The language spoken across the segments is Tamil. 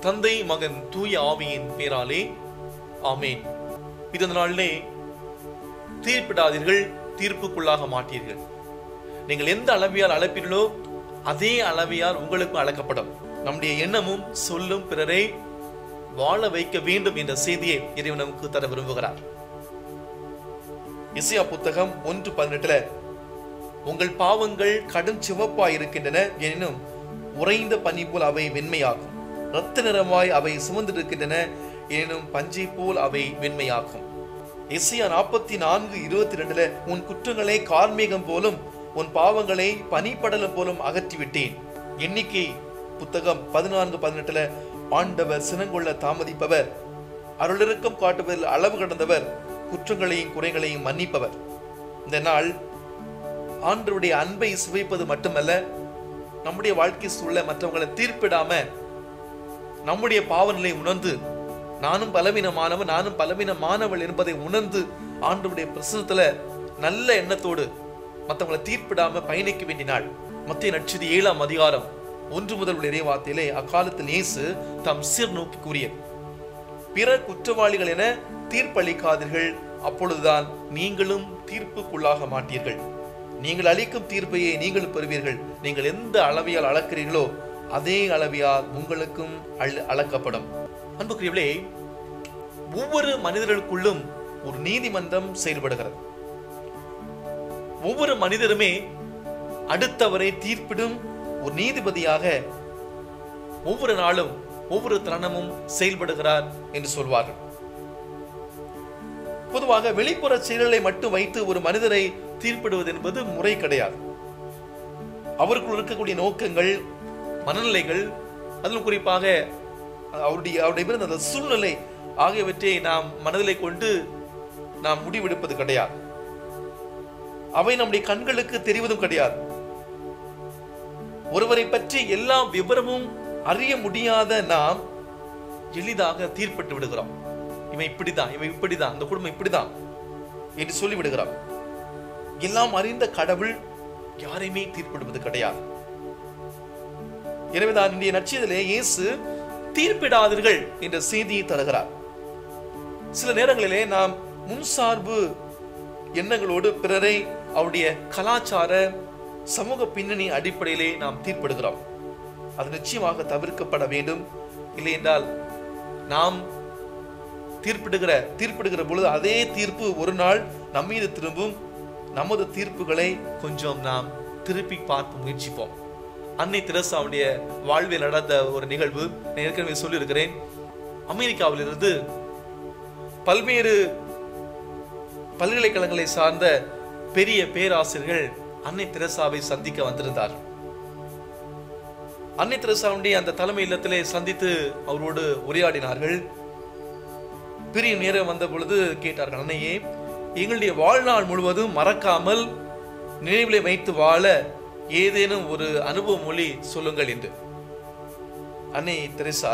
தந்தை மகன் தூய ஆவியின் பேராலே ஆமேன் இந்த நாளிலே தீர்ப்பிடாதீர்கள் தீர்ப்புக்குள்ளாக மாட்டீர்கள் நீங்கள் எந்த அளவியால் அழைப்பீர்களோ அதே அளவியால் உங்களுக்கு அழைக்கப்படும் நம்முடைய எண்ணமும் சொல்லும் பிறரை வாழ வைக்க வேண்டும் என்ற செய்தியை இறைவன் நமக்கு தர விரும்புகிறார் இசையா புத்தகம் ஒன்று பதினெட்டுல உங்கள் பாவங்கள் கடும் சிவப்பாய் இருக்கின்றன எனினும் உறைந்த பனி போல் அவை வெண்மையாகும் இரத்த நிறமாய் அவை சுமந்திருக்கின்றன எனினும் பஞ்சை போல் அவை வெண்மையாகும் இசையா நாற்பத்தி நான்கு இருபத்தி ரெண்டுல உன் குற்றங்களை கார்மேகம் போலும் உன் பாவங்களை பனிப்படலம் போலும் அகற்றிவிட்டேன் எண்ணிக்கை புத்தகம் பதினான்கு பதினெட்டுல ஆண்டவர் சினங்கொள்ள தாமதிப்பவர் அருளிறக்கம் காட்டுவதில் அளவு கடந்தவர் குற்றங்களையும் குறைகளையும் மன்னிப்பவர் இந்த நாள் ஆண்டவருடைய அன்பை சுவைப்பது மட்டுமல்ல நம்முடைய வாழ்க்கை சூழல மற்றவங்களை தீர்ப்பிடாம நம்முடைய பாவநிலை உணர்ந்து நானும் பலவீனமானவன் நானும் பலவீனமானவள் என்பதை உணர்ந்து ஆண்டவருடைய பிரசனத்துல நல்ல எண்ணத்தோடு மற்றவங்களை தீர்ப்பிடாம பயணிக்க வேண்டிய நாள் மத்திய நட்சதி ஏழாம் அதிகாரம் ஒன்று முதல் உள்ள இறைவார்த்தையிலே அக்காலத்தில் இயேசு தம் சீர் நோக்கி கூறிய பிற குற்றவாளிகள் என தீர்ப்பளிக்காதீர்கள் அப்பொழுதுதான் நீங்களும் தீர்ப்புக்குள்ளாக மாட்டீர்கள் நீங்கள் அளிக்கும் தீர்ப்பையே நீங்கள் பெறுவீர்கள் நீங்கள் எந்த அளவியால் அளக்கிறீர்களோ அதே அளவியால் உங்களுக்கும் அள்- அளக்கப்படும் அன்புக்குரியவளே ஒவ்வொரு மனிதர்களுக்குள்ளும் ஒரு நீதிமன்றம் செயல்படுகிறது ஒவ்வொரு மனிதருமே அடுத்தவரை தீர்ப்பிடும் ஒரு நீதிபதியாக ஒவ்வொரு நாளும் ஒவ்வொரு தருணமும் செயல்படுகிறார் என்று சொல்வார்கள் பொதுவாக வெளிப்புற செயல்களை மட்டும் வைத்து ஒரு மனிதரை தீர்ப்பிடுவது என்பது முறை கிடையாது அவருக்குள் இருக்கக்கூடிய நோக்கங்கள் மனநிலைகள் அதிலும் குறிப்பாக அவருடைய அவருடைய பிறந்த அந்த சூழ்நிலை ஆகியவற்றை நாம் மனதிலே கொண்டு நாம் முடிவெடுப்பது கிடையாது அவை நம்முடைய கண்களுக்கு தெரிவதும் கிடையாது ஒருவரை பற்றி எல்லா விவரமும் அறிய முடியாத நாம் எளிதாக தீர்ப்பட்டு விடுகிறோம் இவன் இப்படிதான் இவன் இப்படிதான் அந்த குடும்பம் இப்படிதான் என்று சொல்லி விடுகிறான் எல்லாம் அறிந்த கடவுள் யாரையுமே தீர்ப்பிடுவது கிடையாது எனவேதான் இன்றைய நட்சத்திலே இயேசு தீர்ப்பிடாதீர்கள் என்ற செய்தியை தருகிறார் சில நேரங்களிலே நாம் முன்சார்பு எண்ணங்களோடு பிறரை அவருடைய கலாச்சார சமூக பின்னணி அடிப்படையிலே நாம் தீர்ப்பிடுகிறோம் அது நிச்சயமாக தவிர்க்கப்பட வேண்டும் இல்லை என்றால் நாம் தீர்ப்பிடுகிற தீர்ப்பிடுகிற பொழுது அதே தீர்ப்பு ஒரு நாள் நம் மீது திரும்பும் நமது தீர்ப்புகளை கொஞ்சம் நாம் திருப்பி பார்க்க முயற்சிப்போம் அன்னை தெரசாவுடைய வாழ்வில் நடந்த ஒரு நிகழ்வு நான் ஏற்கனவே சொல்லியிருக்கிறேன் அமெரிக்காவிலிருந்து பல்வேறு பல்கலைக்கழகங்களை சார்ந்த பெரிய பேராசிரியர்கள் அன்னை தெரசாவை சந்திக்க வந்திருந்தார் அன்னை தெரசாவுடைய அந்த தலைமை இல்லத்திலே சந்தித்து அவரோடு உரையாடினார்கள் பிரிய நேரம் வந்த பொழுது கேட்டார்கள் அன்னையே எங்களுடைய வாழ்நாள் முழுவதும் மறக்காமல் நினைவிலே வைத்து வாழ ஏதேனும் ஒரு அனுபவ மொழி சொல்லுங்கள் என்று அன்னை தெரசா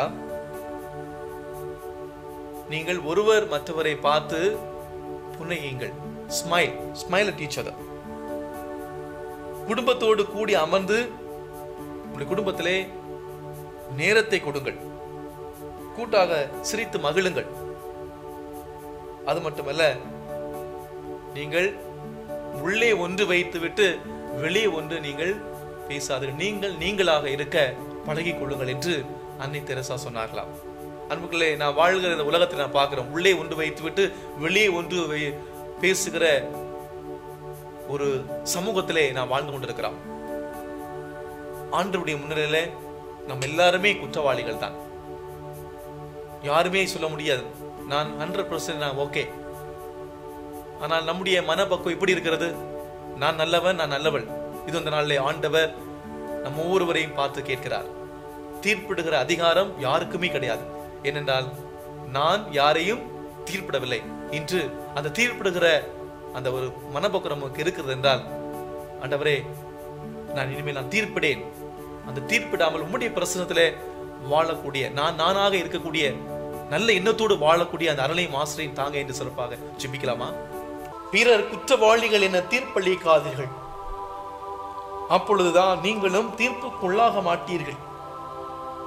நீங்கள் ஒருவர் மற்றவரை பார்த்து புன்னகையுங்கள் smile smile at each other குடும்பத்தோடு கூடி அமர்ந்து உங்களுடைய குடும்பத்திலே நேரத்தை கொடுங்கள் கூட்டாக சிரித்து மகிழுங்கள் அது மட்டுமல்ல நீங்கள் உள்ளே ஒன்று வைத்துவிட்டு வெளியே ஒன்று நீங்கள் பேசாதீர்கள் நீங்கள் நீங்களாக இருக்க பழகிக் கொள்ளுங்கள் என்று அன்னை தெரசா சொன்னார்களாம் அன்புகளே நான் வாழ்கிற இந்த உலகத்தை நான் பார்க்கிறோம் உள்ளே ஒன்று வைத்துவிட்டு வெளியே ஒன்று வை- பேசுகிற ஒரு சமூகத்திலே நான் வாழ்ந்து கொண்டிருக்கிறோம் ஆண்டவருடைய முன்னிலையில நம்ம எல்லாருமே குற்றவாளிகள் தான் யாருமே சொல்ல முடியாது நான் ஹண்ட்ரட் பர்சன்ட் நான் ஓகே ஆனால் நம்முடைய மனப்பக்குவம் எப்படி இருக்கிறது நான் நல்லவன் நான் நல்லவள் இது இந்த நாளிலே ஆண்டவர் நம்ம ஒவ்வொருவரையும் பார்த்து கேட்கிறார் தீர்ப்பிடுகிற அதிகாரம் யாருக்குமே கிடையாது ஏனென்றால் நான் யாரையும் தீர்ப்பிடவில்லை இன்று அந்த தீர்ப்பிடுகிற அந்த ஒரு மனப்பக்குவம் நமக்கு இருக்கிறது என்றால் ஆண்டவரே நான் இனிமேல் நான் தீர்ப்பிடேன் அந்த தீர்ப்பிடாமல் உம்முடைய பிரசனத்திலே வாழக்கூடிய நான் நானாக இருக்கக்கூடிய நல்ல எண்ணத்தோடு வாழக்கூடிய அந்த அருளையும் ஆசிரியம் தாங்க என்று சிறப்பாக ஜெபிக்கலாமா பிறர் குற்றவாளிகள் என தீர்ப்பளிக்காதீர்கள் அப்பொழுதுதான் நீங்களும் தீர்ப்புக்குள்ளாக மாட்டீர்கள்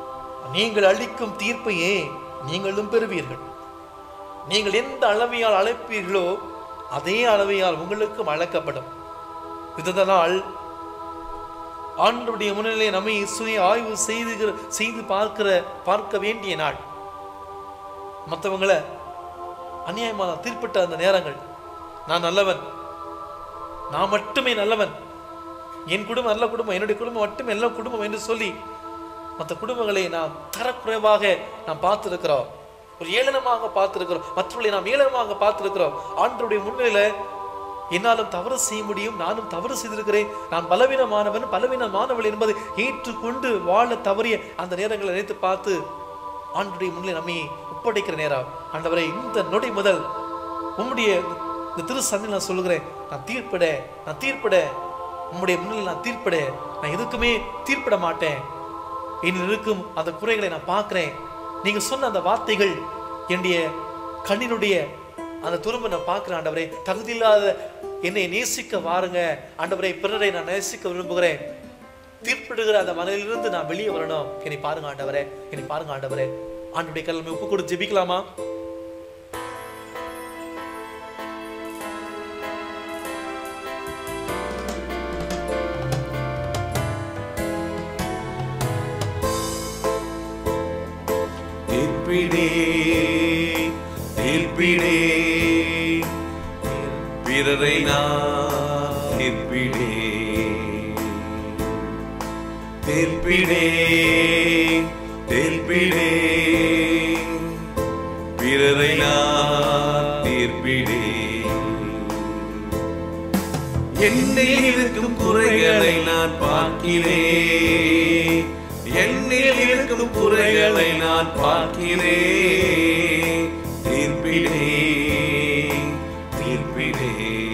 நீங்கள் அளிக்கும் தீர்ப்பையே நீங்களும் பெறுவீர்கள் நீங்கள் எந்த அளவையால் அழைப்பீர்களோ அதே அளவையால் உங்களுக்கும் அழைக்கப்படும் இதனால் ஆண்டுடைய முன்னிலை நம்மை சுய ஆய்வு செய்து செய்து பார்க்கிற பார்க்க வேண்டிய நாள் மற்றவங்களை அநியாயமான தீர்ப்பிட்ட அந்த நேரங்கள் நான் நல்லவன் நான் மட்டுமே நல்லவன் என் குடும்பம் நல்ல குடும்பம் என்னுடைய குடும்பம் மட்டுமே நல்ல குடும்பம் என்று சொல்லி மற்ற குடும்பங்களை நாம் தரக்குறைவாக நாம் பார்த்திருக்கிறோம் ஒரு ஏளனமாக பார்த்திருக்கிறோம் மற்றவர்களை நாம் ஏளனமாக பார்த்திருக்கிறோம் ஆண்டருடைய முன்னிலையில என்னாலும் தவறு செய்ய முடியும் நானும் தவறு செய்திருக்கிறேன் நான் பலவீனமானவன் பலவீனமானவள் என்பதை ஏற்றுக்கொண்டு வாழ தவறிய அந்த நேரங்களை நினைத்து பார்த்து ஆண்டுடைய முன்னிலை நம்மை ஒப்படைக்கிற நேரம் ஆண்டவரை இந்த நொடி முதல் உம்முடைய இந்த திரு சந்தையில் நான் சொல்லுகிறேன் நான் தீர்ப்பிட நான் தீர்ப்பிட உம்முடைய முன்னிலையில் நான் தீர்ப்பிட நான் எதுக்குமே தீர்ப்பிட மாட்டேன் என்னில் இருக்கும் அந்த குறைகளை நான் பார்க்கிறேன் நீங்க சொன்ன அந்த வார்த்தைகள் என்னுடைய கண்ணினுடைய அந்த துரும்ப நான் பார்க்கிறேன் ஆண்டவரே தகுதியில்லாத என்னை நேசிக்க வாருங்க ஆண்டவரே பிறரை நான் நேசிக்க விரும்புகிறேன் தீர்ப்பிடுகிற அந்த மனதிலிருந்து நான் வெளியே வரணும் என்னை பாருங்க ஆண்டவரே என்னை பாருங்க ஆண்டவரே ஆண்டுடைய கல்வி ஒப்பு கொடுத்து ஜெபிக்கலாமா தீர்ப்பிடே தீர்ப்பிடே பிறரை நான் தீர்ப்பிடே தீர்ப்பிடே தீர்ப்பிடே பிறரை நான் தீர்ப்பிடே என்னில் இருக்கும் குறைகளை நான் பார்க்கிறேன் என்னில் இருக்கும் குறைகளை நான் பார்க்கிறேன் தீர்ப்பிடே தீர்ப்பிடே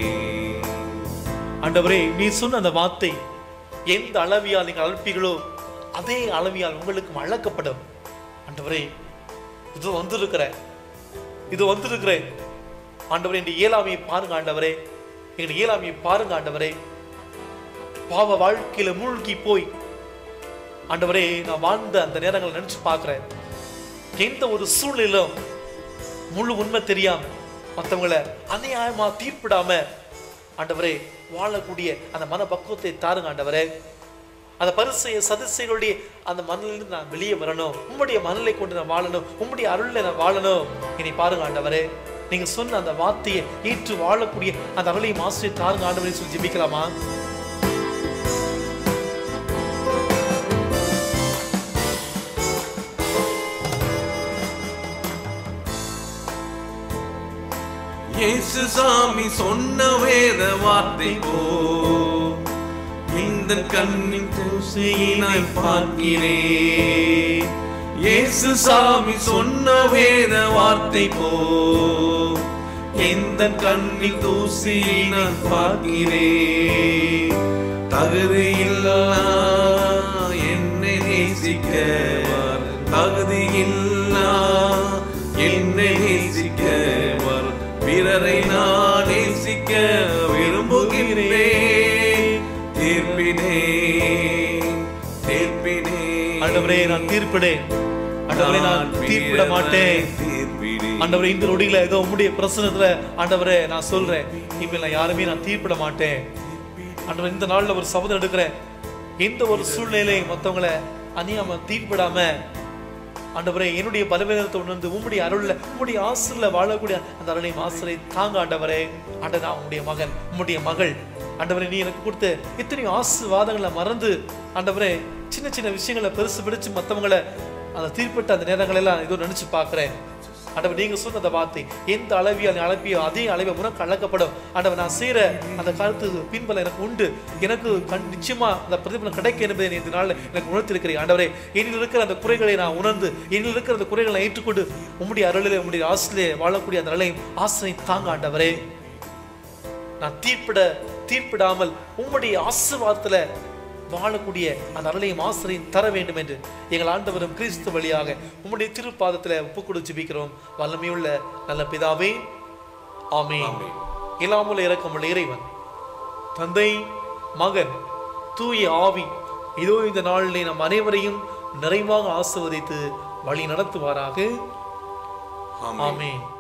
ஆண்டவரே நீ சொன்ன அந்த வார்த்தை எந்த அளவியால் நீங்கள் அழைப்பீர்களோ அதே அளவியால் உங்களுக்கும் அழைக்கப்படும் ஆண்டவரே இது வந்திருக்கிறேன் இது வந்திருக்கிறேன் ஆண்டவரே இந்த இயலாமையை பாருங்க ஆண்டவரே எங்கள் இயலாமையை பாருங்க ஆண்டவரே பாவ வாழ்க்கையில மூழ்கி போய் ஆண்டவரே நான் வாழ்ந்த அந்த நேரங்களை நினைச்சு பார்க்கிறேன் எந்த ஒரு சூழ்நிலையிலும் முழு உண்மை தெரியாம மற்றவங்களை அநியாயமா தீர்ப்பிடாம ஆண்டவரே வாழக்கூடிய அந்த மன பக்குவத்தை தாருங்க ஆண்டவரே அந்த பரிசைய சதிசைகளுடைய அந்த மனதிலிருந்து நான் வெளியே வரணும் உம்முடைய மனநிலை கொண்டு நான் வாழணும் உம்முடைய அருள்ல நான் வாழணும் இனி பாருங்க ஆண்டவரே நீங்க சொன்ன அந்த வார்த்தையை ஏற்று வாழக்கூடிய அந்த அருளையும் ஆசிரியை தாருங்க ஆண்டவரே சொல்லி ஜெபிக்கலாமா இயேசு சாமி சொன்ன வேத வார்த்தை போ இந்த கண்ணின் தூசியினாய் பார்க்கிறேன் இயேசு சாமி சொன்ன வேத வார்த்தை போ இந்த கண்ணின் தூசியினாய் பார்க்கிறேன் தகுதியில்லா என்னை நேசிக்க தகுதியில்லா என்னை நேசிக்க வரும் பிறரை நான் நேசிக்க விரும்புகிறேன் தீர்ப்பினே தீர்ப்பினே ஆண்டவரே நான் தீர்ப்பிடேன் ஆண்டவரே நான் தீர்ப்பிட மாட்டேன் தீர்ப்பினே ஆண்டவரே இந்த நொடியில ஏதோ உம்முடைய பிரசனத்துல ஆண்டவரே நான் சொல்றேன் இனிமேல் நான் யாருமே நான் தீர்ப்பிட மாட்டேன் ஆண்டவரே இந்த நாள்ல ஒரு சபதம் எடுக்கிறேன் எந்த ஒரு சூழ்நிலையும் மத்தவங்களை அநியாம தீர்ப்பிடாம ஆண்டவரே என்னுடைய பலவீனத்தை உணர்ந்து உம்முடைய அருள்ல உம்முடைய ஆசிரில வாழக்கூடிய அந்த அருளையும் ஆசிரியை தாங்க ஆண்டவரே ஆண்ட நான் உம்முடைய மகன் உம்முடைய மகள் ஆண்டவரே நீ எனக்கு கொடுத்த இத்தனை ஆசீர்வாதங்களை மறந்து ஆண்டவரே சின்ன சின்ன விஷயங்களை பெருசு பிடிச்சு மத்தவங்களை அந்த தீர்ப்பிட்ட அந்த நேரங்கள் எல்லாம் ஏதோ நினைச்சு பார்க்கிறேன் ஆண்டவர் நீங்க சொன்ன அந்த வார்த்தை எந்த அளவியால் அழைப்பியோ அதே அளவை உனக்கு அழைக்கப்படும் ஆண்டவர் நான் செய்யற அந்த கருத்து பின்பல எனக்கு உண்டு எனக்கு கண் நிச்சயமா அந்த பிரதிபலன் கிடைக்கும் என்பதை நீ இந்த நாளில் எனக்கு உணர்த்திருக்கிறேன் ஆண்டவரே என்னில் இருக்கிற அந்த குறைகளை நான் உணர்ந்து என்னில் இருக்கிற அந்த குறைகளை நான் ஏற்றுக்கொண்டு உம்முடைய அருளிலே உம்முடைய ஆசிலே வாழக்கூடிய அந்த நிலையும் ஆசிரியை தாங்க ஆண்டவரே நான் தீர்ப்பிட தீர்ப்பிடாமல் உம்முடைய ஆசீர்வாதத்துல வாழக்கூடிய அந்த அருளையும் ஆசிரியம் தர வேண்டும் என்று எங்கள் ஆண்டவரும் கிறிஸ்து வழியாக உம்முடைய திருப்பாதத்துல ஒப்புக்கொடு ஜெபிக்கிறோம் வல்லமையுள்ள நல்ல பிதாவே ஆமென் ஆமென். இல்லாமல் இறக்கமுள்ள இறைவன் தந்தை மகன் தூய ஆவி இதோ இந்த நாளிலே நம் அனைவரையும் நிறைவாக ஆசிர்வதித்து வழி நடத்துவாராக ஆமென் ஆமென்